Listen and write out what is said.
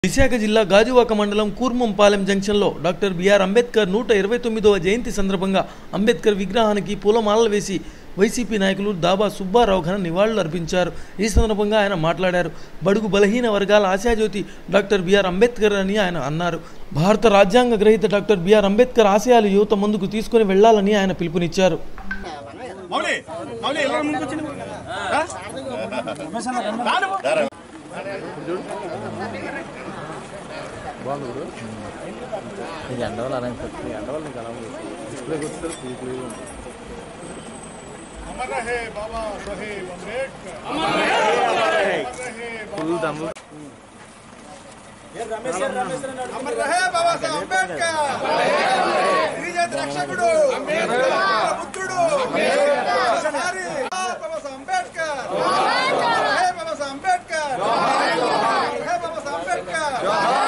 విశాఖ జిల్లా గాజువాక మండలం కూర్మంపాలెం జంక్షన్లో డాక్టర్ బిఆర్ అంబేద్కర్ నూట ఇరవై తొమ్మిదవ జయంతి సందర్భంగా అంబేద్కర్ విగ్రహానికి పూలమాలలు వేసి వైసీపీ నాయకులు దాబా సుబ్బారావు ఘన నివాళులు అర్పించారు ఈ సందర్భంగా ఆయన మాట్లాడారు బడుగు బలహీన వర్గాల ఆశాజ్యోతి డాక్టర్ బిఆర్ అంబేద్కర్ అని ఆయన అన్నారు భారత రాజ్యాంగ గ్రహీత డాక్టర్ బిఆర్ అంబేద్కర్ ఆశయాలు యువత ముందుకు తీసుకుని వెళ్లాలని ఆయన పిలుపునిచ్చారు మౌలి మౌలి ఎలా ముందుకు వచ్చింది నీకు ఎండవల్ల అలా అనిపిస్తుంది ఎండవల్ల నీకు అలా ఉంది డిస్ప్లే కొట్టారు పూర్తి అమర్ రహే బాబా సాహెబ్ అంబేద్కర్ ఫుల్ దమ్ము అమర్ రహే బాబా సాహెబ్ అంబేద్కర్ గిరిజన రక్షకుడు పుత్రుడు హరి బాబా సాహెబ్ అంబేద్కర్ రహే బాబా సాహెబ్ అంబేద్కర్ రహే బాబా సాహెబ్ అంబేద్కర్